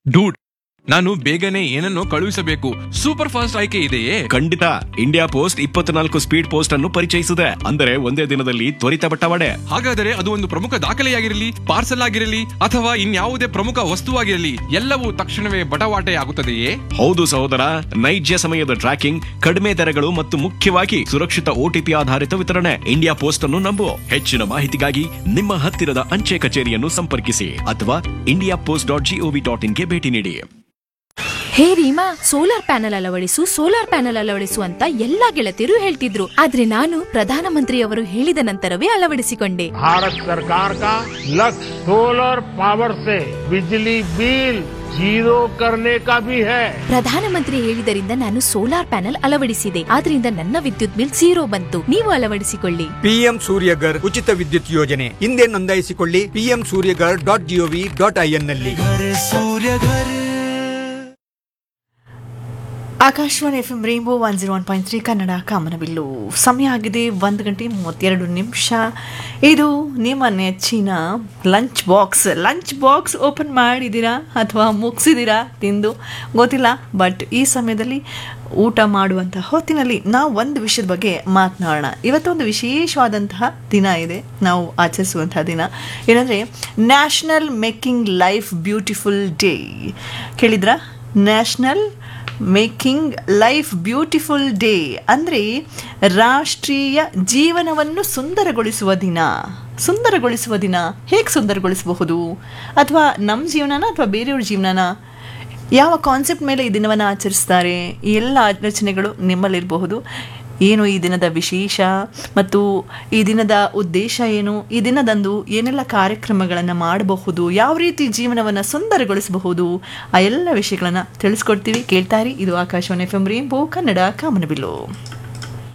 dude ನಾನು ಬೇಗನೆ ಏನನ್ನೋ ಕಳುಹಿಸಬೇಕು ಸೂಪರ್ ಫಾಸ್ಟ್ ಆಯ್ಕೆ ಇದೆಯೇ ಖಂಡಿತ ಇಂಡಿಯಾ ಪೋಸ್ಟ್ ಇಪ್ಪತ್ನಾಲ್ಕು ಸ್ಪೀಡ್ ಪೋಸ್ಟ್ ಅನ್ನು ಪರಿಚಯಿಸಿದೆ ಅಂದರೆ ಒಂದೇ ದಿನದಲ್ಲಿ ತ್ವರಿತ ಬಟ್ಟವಾಡೆ ಹಾಗಾದರೆ ಅದು ಒಂದು ಪ್ರಮುಖ ದಾಖಲೆಯಾಗಿರಲಿ ಪಾರ್ಸಲ್ ಆಗಿರಲಿ ಅಥವಾ ಇನ್ಯಾವುದೇ ಪ್ರಮುಖ ವಸ್ತುವಾಗಿರಲಿ ಎಲ್ಲವೂ ತಕ್ಷಣವೇ ಬಟವಾಟೆ ಆಗುತ್ತದೆಯೇ ಹೌದು ಸಹೋದರ ನೈಜ ಸಮಯದ ಟ್ರ್ಯಾಕಿಂಗ್ ಕಡಿಮೆ ದರಗಳು ಮತ್ತು ಮುಖ್ಯವಾಗಿ ಸುರಕ್ಷಿತ ಓಟಿಪಿ ಆಧಾರಿತ ವಿತರಣೆ ಇಂಡಿಯಾ ಪೋಸ್ಟ್ ಅನ್ನು ನಂಬು ಹೆಚ್ಚಿನ ಮಾಹಿತಿಗಾಗಿ ನಿಮ್ಮ ಹತ್ತಿರದ ಅಂಚೆ ಕಚೇರಿಯನ್ನು ಸಂಪರ್ಕಿಸಿ ಅಥವಾ India post dot gov dot ಇನ್ಗೆ ಭೇಟಿ ನೀಡಿ ಹೇ ರೀಮಾ ಸೋಲಾರ್ ಪ್ಯಾನೆಲ್ ಅಳವಡಿಸು ಸೋಲಾರ್ ಪ್ಯಾನೆಲ್ ಅಳವಡಿಸು ಅಂತ ಎಲ್ಲಾ ಗೆಳತಿಯರು ಹೇಳ್ತಿದ್ರು ಆದ್ರೆ ನಾನು ಪ್ರಧಾನಮಂತ್ರಿಯವರು ಹೇಳಿದ ನಂತರವೇ ಅಳವಡಿಸಿಕೊಂಡೆ भारत सरकार का लक्ष्य सोलर पावर से बिजली बिल जीरो करने का भी है ಪ್ರಧಾನಮಂತ್ರಿ ಹೇಳಿದರಿಂದ ನಾನು ಸೋಲಾರ್ ಪ್ಯಾನೆಲ್ ಅಳವಡಿಸಿದೆ ಆದ್ರಿಂದ ನನ್ನ ವಿದ್ಯುತ್ ಬಿಲ್ ಝೀರೋ ಬಂತು ನೀವು ಅಳವಡಿಸಿಕೊಳ್ಳಿ ಪಿಎಂ ಸೂರ್ಯಗರ್ ಉಚಿತ ವಿದ್ಯುತ್ ಯೋಜನೆ ಹಿಂದೆ ನೋಂದಾಯಿಸಿಕೊಳ್ಳಿ PM Suryaghar dot gov dot in ನಲ್ಲಿ Akashvani F M rainbow one zero one point three Kannada ಕಾಮನಬಿಲ್ಲು ಸಮಯ ಆಗಿದೆ ಒಂದು ಗಂಟೆ ಮೂವತ್ತೆರಡು ನಿಮಿಷ ಇದು ನಿಮ್ಮ ನೆಚ್ಚಿನ lunch box lunch box open ಮಾಡಿದ್ದೀರಾ ಅಥವಾ ಮುಗಿಸಿದ್ದೀರಾ ತಿಂದು ಗೊತ್ತಿಲ್ಲ ಬಟ್ ಈ ಸಮಯದಲ್ಲಿ ಊಟ ಮಾಡುವಂಥ ಹೊತ್ತಿನಲ್ಲಿ ನಾವು ಒಂದು ವಿಷಯದ ಬಗ್ಗೆ ಮಾತನಾಡೋಣ ಇವತ್ತೊಂದು ವಿಶೇಷವಾದಂತಹ ದಿನ ಇದೆ ನಾವು ಆಚರಿಸುವಂತಹ ದಿನ ಏನಂದರೆ national making life beautiful day ಕೇಳಿದ್ರಾ national making life beautiful day ಅಂದರೆ ರಾಷ್ಟ್ರೀಯ ಜೀವನವನ್ನು ಸುಂದರಗೊಳಿಸುವ ದಿನ ಸುಂದರಗೊಳಿಸುವ ದಿನ ಹೇಗೆ ಸುಂದರಗೊಳಿಸಬಹುದು ಅಥವಾ ನಮ್ಮ ಜೀವನನ ಅಥವಾ ಬೇರೆಯವ್ರ ಜೀವನನ ಯಾವ ಕಾನ್ಸೆಪ್ಟ್ ಮೇಲೆ ಈ ದಿನವನ್ನು ಆಚರಿಸ್ತಾರೆ ಈ ಎಲ್ಲ ಆಲೋಚನೆಗಳು ನಿಮ್ಮಲ್ಲಿರಬಹುದು ಏನು ಈ ದಿನದ ವಿಶೇಷ ಮತ್ತು ಈ ದಿನದ ಉದ್ದೇಶ ಏನು ಈ ದಿನದಂದು ಏನೆಲ್ಲ ಕಾರ್ಯಕ್ರಮಗಳನ್ನು ಮಾಡಬಹುದು ಯಾವ ರೀತಿ ಜೀವನವನ್ನು ಸುಂದರಗೊಳಿಸಬಹುದು ಆ ಎಲ್ಲ ವಿಷಯಗಳನ್ನು ತಿಳಿಸ್ಕೊಡ್ತೀವಿ ಕೇಳ್ತಾರಿ ಇದು Akashvani F M rainbow Kannada ಕಾಮನಬಿಲ್ಲು